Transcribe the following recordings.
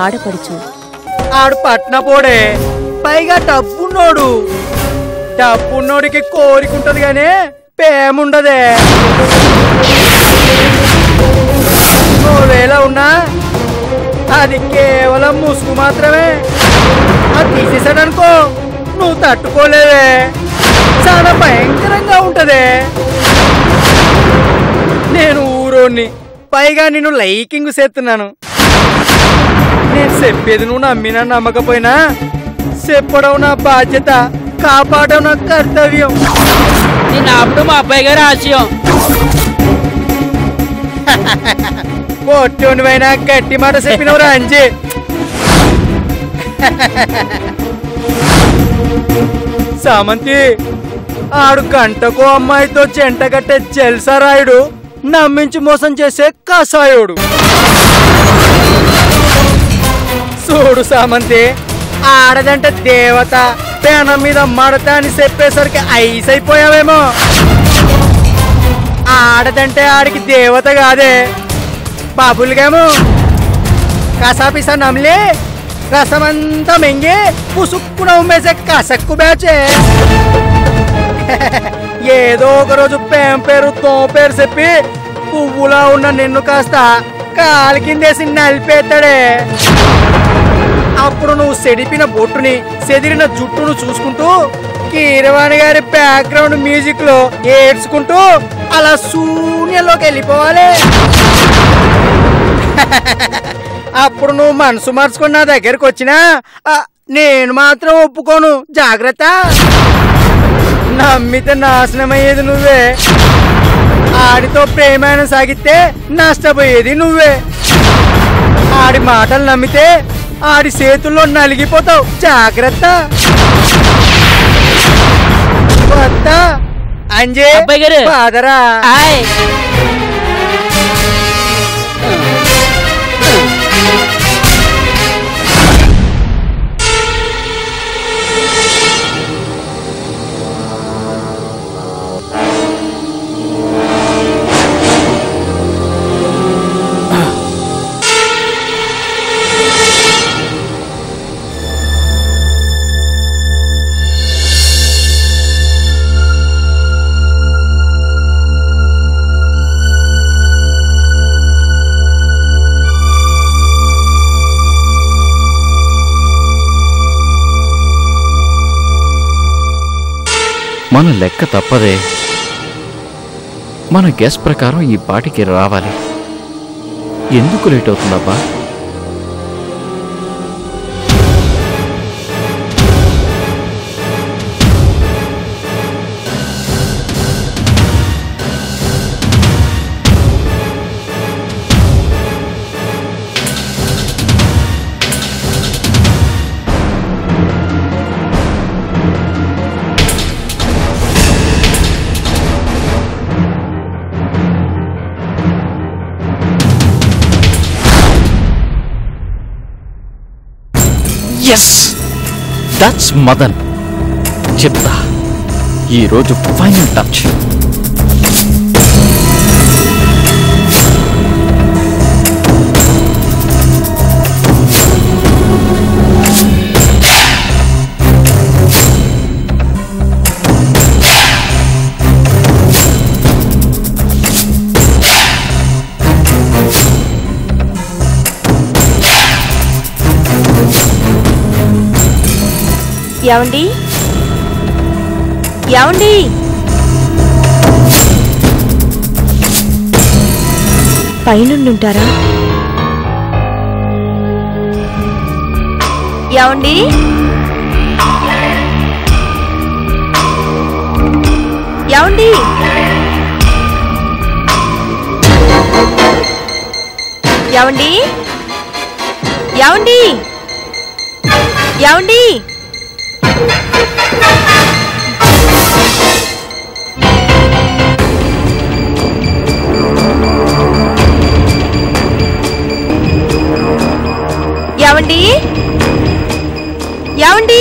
ఆడపడుచు ఆడు పట్నపోడే పైగా డబ్బున్నోడు డబ్బున్నోడికి కోరికుంటది గానీ పేముండదే ఒకవేళ ఉన్నా అది కేవలం ముసుగు మాత్రమే అది తీసేసాడనుకో నువ్వు తట్టుకోలేవే చాలా భయంకరంగా ఉంటదే నేను ఊరోని పైగా నిన్ను లైకింగ్ చేస్తున్నాను నేను చెప్పేది నువ్వు నమ్మినా నమ్మకపోయినా చెప్పడం నా బాధ్యత కాపాడడం నా కర్తవ్యం నేను ఆపడం మా అబ్బాయి గారి ఆశయం పొట్టునివైనా గట్టి మాట చెప్పినవరా అంజి సామంతి ఆడు గంటకో అమ్మాయితో జంట కట్టే జల్సరాయుడు నమ్మించి మోసం చేసే కషాయుడు చూడు సామంతి ఆడదంటే దేవత పేనం మీద మడత అని చెప్పేసరికి ఐస్ అయిపోయావేమో ఆడదంటే ఆడికి దేవత కాదే బాబులుగేమో కసాపిసా నమ్లి రసమంతా మెంగి పుసుక్కున ఉమ్మేసే కసక్కు బ్యాచే ఏదో ఒక రోజు పేం పేరు తో పేరు చెప్పి పువ్వులా ఉన్న నిన్ను కాస్త కాలి కిందేసి నలిపేస్తాడే అప్పుడు నువ్వు సెడిపిన బొట్టుని సెదిరిన జుట్టును చూసుకుంటూ కీరవాణి గారి బ్యాక్గ్రౌండ్ మ్యూజిక్ లో ఏడ్చుకుంటూ అలా శూన్యంలోకి వెళ్ళిపోవాలి అప్పుడు నువ్వు మనసు మార్చుకుని నా దగ్గరకు వచ్చినా ఆ, నేను మాత్రం ఒప్పుకోను జాగ్రత్త నమ్మితే నాశనమయ్యేది నువ్వే ఆడితో ప్రేమాయణం సాగితే నష్టపోయేది నువ్వే ఆడి మాటలు నమ్మితే ఆడి చేతుల్లో నలిగిపోతావు జాగ్రత్త కొత్త అంజే అబ్బాయి గారు. బాదరా హాయ్ మన లెక్క తప్పదే మన గెస్ ప్రకారం ఈ పాటికి రావాలి ఎందుకు లేట్ అవుతుందబ్బా ఎస్ దట్స్ మదన్ చెప్తా ఈరోజు ఫైనల్ టచ్ ఏమండి ఏమండి పైనుండుంటారా ఏమండి ఏమండి ఏమండి ఏమండి ఏమండి ఏమండి ఏమండి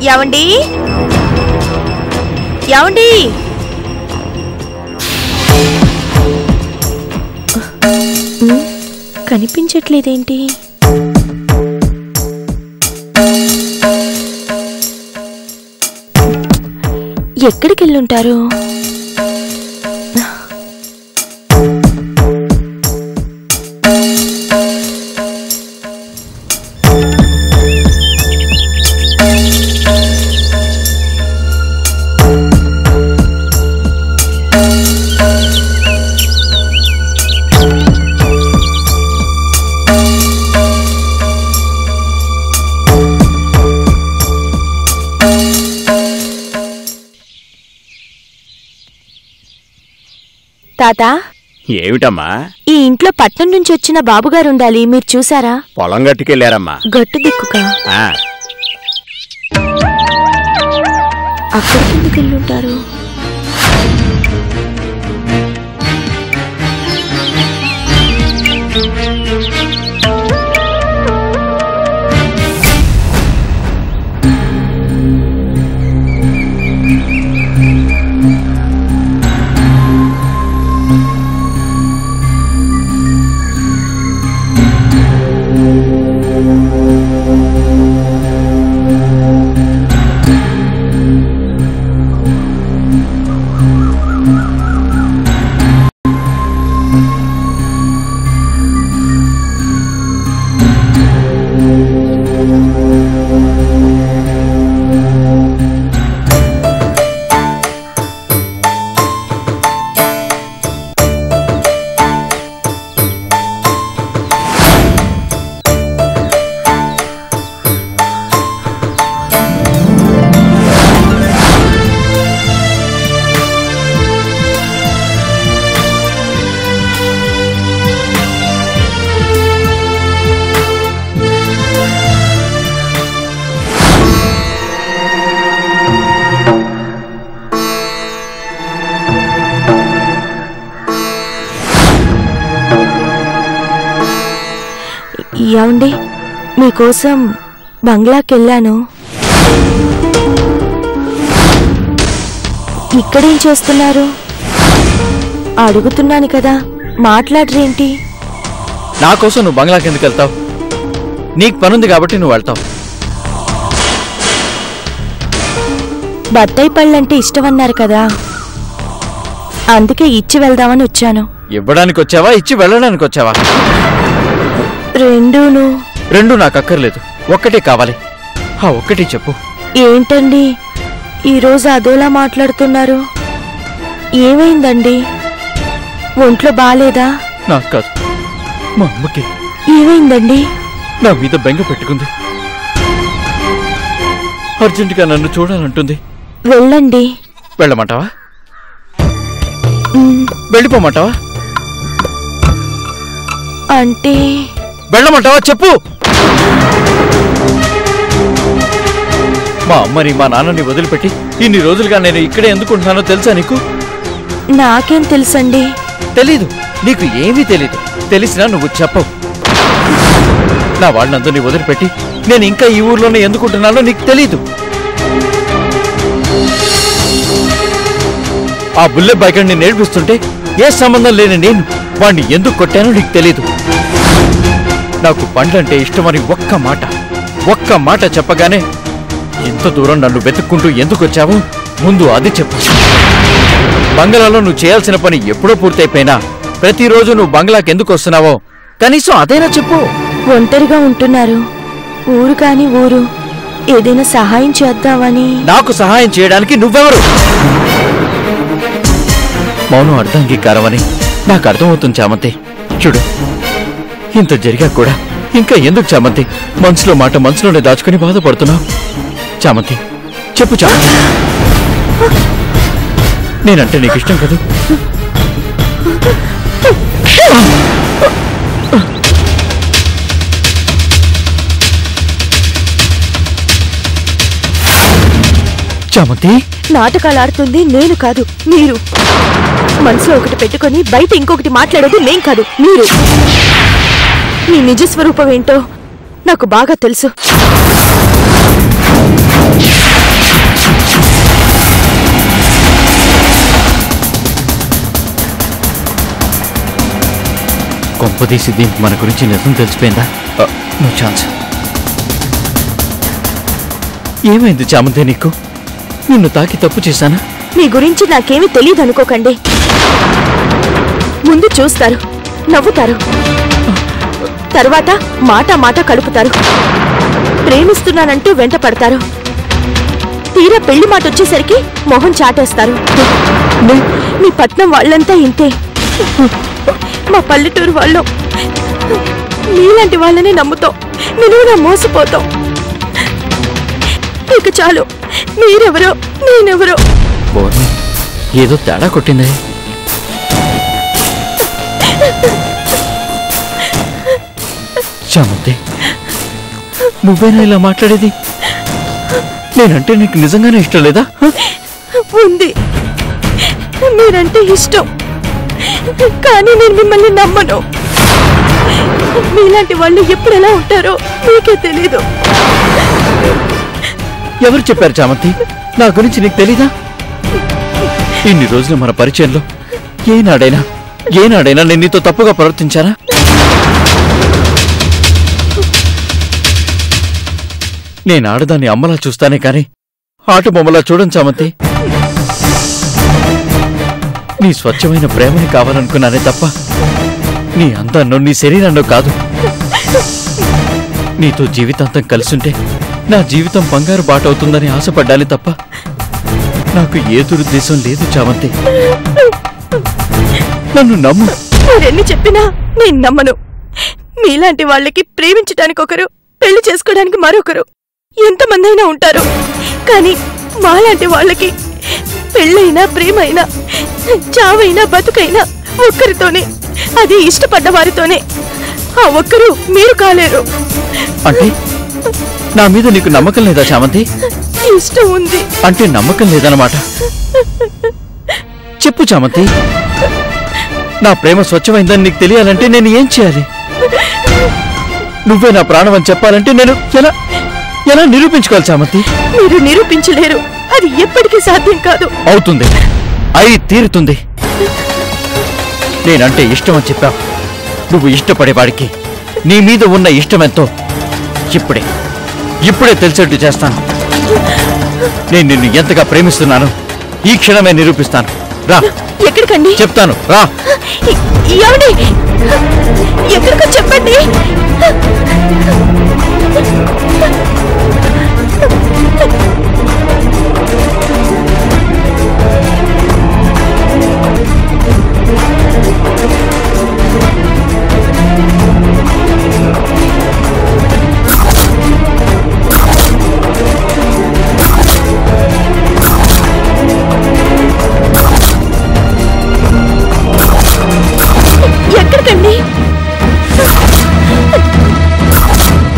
ఏమండి ఏమండి ఉమ్, కనిపించట్లేదేంటి ఎక్కడికి వెళ్ళుంటారు తాత ఏమిటమ్మా ఈ ఇంట్లో పట్నం నుంచి వచ్చిన బాబుగారు ఉండాలి మీరు చూసారా పొలం గట్టుకెళ్ళారమ్మా గట్టు దిక్కుగా ఆ, అక్కడికి ఎందుకు వెళ్ళుంటారు ఏమండి మీకోసం బంగ్లాకి వెళ్ళాను ఇక్కడేం చేస్తున్నారు అడుగుతున్నాను కదా మాట్లాడరేంటి నా కోసం నువ్వు బంగ్లాకి ఎందుకు వెళ్తావు నీకు పనుంది కాబట్టి నువ్వు వెళ్తావు బత్తాయి పళ్ళంటే ఇష్టమన్నారు కదా అందుకే ఇచ్చి వెళ్దామని వచ్చాను ఇవ్వడానికి వచ్చావా ఇచ్చి వెళ్ళడానికి వచ్చావా రెండూను రెండు నాకు అక్కర్లేదు ఒక్కటే కావాలి ఆ ఒక్కటి చెప్పు ఏంటండి ఈరోజు అదోలా మాట్లాడుతున్నారు ఏమైందండి ఒంట్లో బాలేదా నాకు కాదు మా అమ్మకి ఏమైందండి నా మీద బెంగ పెట్టుకుంది అర్జెంటుగా నన్ను చూడాలంటుంది వెళ్ళండి వెళ్ళమంటావా ఉమ్, వెళ్ళిపోమంటావా అంటే వెళ్ళమంటావా చెప్పు మా అమ్మని మా నాన్నని వదిలిపెట్టి ఇన్ని రోజులుగా నేను ఇక్కడే ఎందుకుంటున్నానో తెలుసా నీకు నాకేం తెలుసండి తెలీదు నీకు ఏమీ తెలీదు తెలిసినా నువ్వు చెప్పవు నా వాళ్ళందరినీ వదిలిపెట్టి నేను ఇంకా ఈ ఊర్లోనే ఎందుకుంటున్నానో నీకు తెలీదు ఆ బుల్లె బైకర్ని నేర్పిస్తుంటే ఏ సంబంధం లేని నేను వాణ్ణి ఎందుకు కొట్టానో నీకు తెలీదు నాకు పండ్లంటే ఇష్టమని ఒక్క మాట ఒక్క మాట చెప్పగానే ఇంత దూరం నన్ను వెతుక్కుంటూ ఎందుకు వచ్చావో ముందు అది చెప్పు బంగ్లాలో నువ్వు చేయాల్సిన పని ఎప్పుడో పూర్తయిపోయినా ప్రతిరోజు నువ్వు బంగ్లాకి ఎందుకు వస్తున్నావో కనీసం అదైనా చెప్పు ఒంటరిగా ఉంటున్నారు ఊరు కాని ఊరు ఏదైనా సహాయం చేద్దామని నాకు సహాయం చేయడానికి నువ్వెవరు మౌనం అర్థంగీకారం అని నాకు అర్థమవుతుంది చామంతి చూడు ఇంత జరిగా కూడా ఇంకా ఎందుకు చామంతి మనసులో మాట మనసులోనే దాచుకుని బాధపడుతున్నావు చామంతి చెప్పు చామంతి నేనంటే నీకు ఇష్టం కదా చామంతి నాటకాలు ఆడుతుంది నేను కాదు మీరు మనసులో ఒకటి పెట్టుకొని బయట ఇంకొకటి మాట్లాడేది నేను కాదు మీరు మీ నిజ స్వరూపం ఏంటో నాకు బాగా తెలుసు కొంపదీసి దీనికి మన గురించి నిజం తెలిసిపోయిందా ఆ, నో ఛాన్స్ ఏమైంది చామంతి నీకు నిన్ను తాకి తప్పు చేశానా మీ గురించి నాకేమీ తెలియదు అనుకోకండి ముందు చూస్తారు నవ్వుతారు తర్వాత మాట మాట కలుపుతారు ప్రేమిస్తున్నానంటూ వెంట పడతారు తీరా పెళ్లి మాట వచ్చేసరికి మొహం చాటేస్తారు మీ పట్నం వాళ్ళంతా ఇంతే మా పల్లెటూరు వాళ్ళు మీలాంటి వాళ్ళనే నమ్ముతాం నిలువునా మోసపోతాం ఇక చాలు మీరెవరో నేనెవరో బోర్ని ఏదో తేడా కొట్టిందే చామంతి నువ్వేనా ఇలా మాట్లాడేది నేనంటే నీకు నిజంగానే ఇష్టం లేదా హ? ఉంది మీరంటే ఇష్టం కానీ నేను మిమ్మల్ని నమ్మను మీలాంటి వాళ్ళు ఎప్పుడు ఎలా ఉంటారో మీకే తెలీదు ఎవరు చెప్పారు చామంతి నా గురించి నీకు తెలీదా ఇన్ని రోజులు మన పరిచయంలో ఏనాడైనా ఏనాడైనా నేను నీతో తప్పుగా ప్రవర్తించానా నేను ఆడదాన్ని అమ్మలా చూస్తానే కాని ఆట బొమ్మలా చూడను చామంతి నీ స్వచ్ఛమైన ప్రేమని కావాలనుకున్నానే తప్ప నీ అందాన్నో నీ శరీరాన్నో కాదు నీతో జీవితాంతం కలిసుంటే నా జీవితం బంగారు బాట అవుతుందని ఆశపడ్డాలి తప్ప నాకు ఏ దురుద్దేశం లేదు చామంతి నన్ను నమ్ము మీరెన్ని చెప్పినా నేను నమ్మను మీలాంటి వాళ్ళకి ప్రేమించడానికి ఒకరు పెళ్లి చేసుకోవడానికి మరొకరు ఎంతమంది అయినా ఉంటారు కానీ మాలాంటి వాళ్ళకి పెళ్ళైనా ప్రేమైనా చావైనా బతుకైనా ఒక్కరితోనే అది ఇష్టపడ్డ వారితోనే ఆ ఒక్కరు మీరు కాలేరు అంటే నా మీద నీకు నమ్మకం లేదా చామంతి ఇష్టం ఉంది అంటే నమ్మకం లేదన్నమాట చెప్పు చామంతి నా ప్రేమ స్వచ్ఛమైందని నీకు తెలియాలంటే నేను ఏం చేయాలి నువ్వే నా ప్రాణం అని చెప్పాలంటే నేను ఎలా ఎలా నిరూపించుకోవాలి చామంతి మీరు నిరూపించలేరు అది ఎప్పటికీ సాధ్యం కాదు అవుతుంది అయి తీరుతుంది నేనంటే ఇష్టం అని చెప్పావు నువ్వు ఇష్టపడేవాడికి నీ మీద ఉన్న ఇష్టమెంతో ఇప్పుడే ఇప్పుడే తెలిసేట్టు చేస్తాను నేను నిన్ను ఎంతగా ప్రేమిస్తున్నాను ఈ క్షణమే నిరూపిస్తాను రా ఎక్కడికండి చెప్తాను రా ఏమండి ఎక్కడికో చెప్పండి ఎక్కడికండి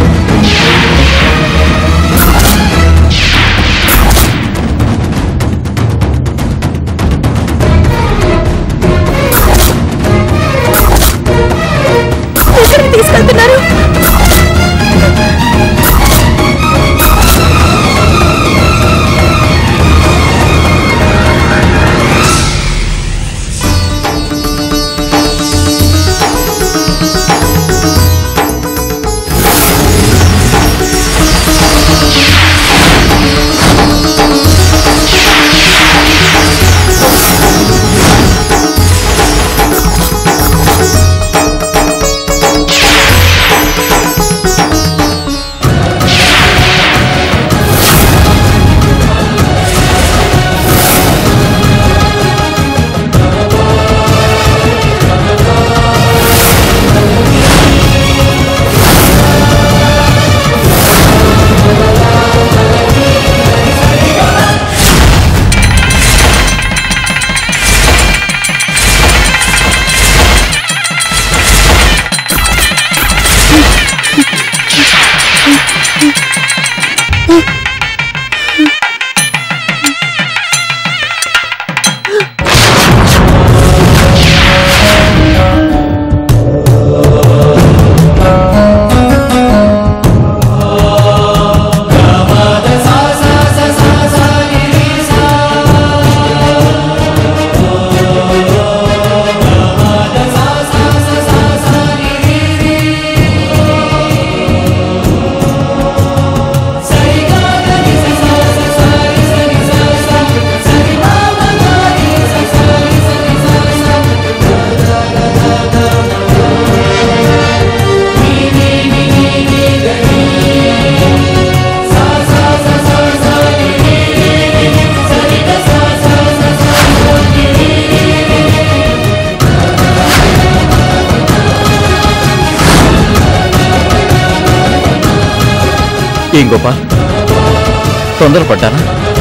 ఏం గోపాల్ తొందరపడ్డానా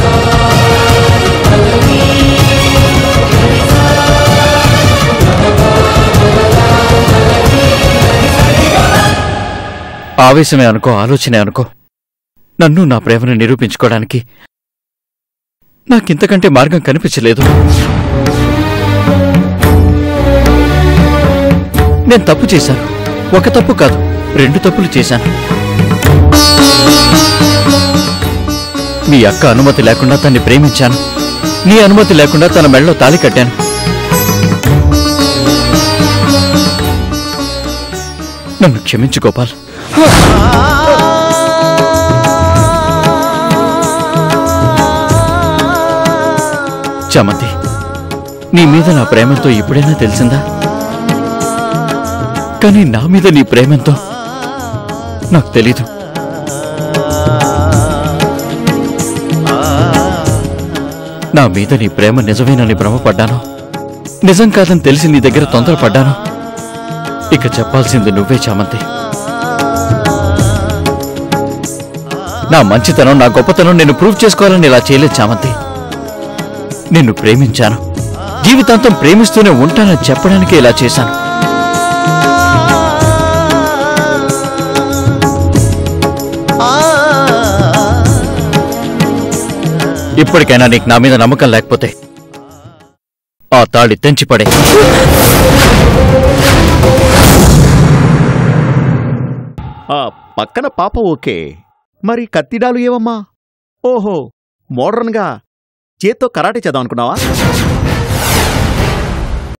ఆవేశమే అనుకో ఆలోచనే అనుకో నన్ను నా ప్రేమను నిరూపించుకోవడానికి నాకింతకంటే మార్గం కనిపించలేదు నేను తప్పు చేశాను ఒక తప్పు కాదు రెండు తప్పులు చేశాను మీ అక్క అనుమతి లేకుండా తన్ని ప్రేమించాను నీ అనుమతి లేకుండా తన మెడలో తాళి కట్టాను నన్ను క్షమించు గోపాల్ చమతి నీ మీద నా ప్రేమతో ఇప్పుడైనా తెలిసిందా కానీ నా మీద నీ ప్రేమంతో నాకు తెలీదు నా మీద నీ ప్రేమ నిజమేనని భ్రమపడ్డాను నిజం కాదని తెలిసి నీ దగ్గర తొందరపడ్డాను ఇక చెప్పాల్సింది నువ్వే చామంతి నా మంచితనం నా గొప్పతనం నేను ప్రూవ్ చేసుకోవాలని ఇలా చేయలేదు చామంతి నిన్ను ప్రేమించాను జీవితాంతం ప్రేమిస్తూనే ఉంటానని చెప్పడానికి ఇలా చేశాను ఇప్పటికైనా నీకు నా మీద నమ్మకం లేకపోతే ఆ తాళి తెంచిపడే ఆ పక్కన పాప ఓకే మరి కత్తిడాలు ఏవమ్మా ఓహో మోడర్న్గా చేత్తో కరాటే చేద్దాం అనుకున్నావా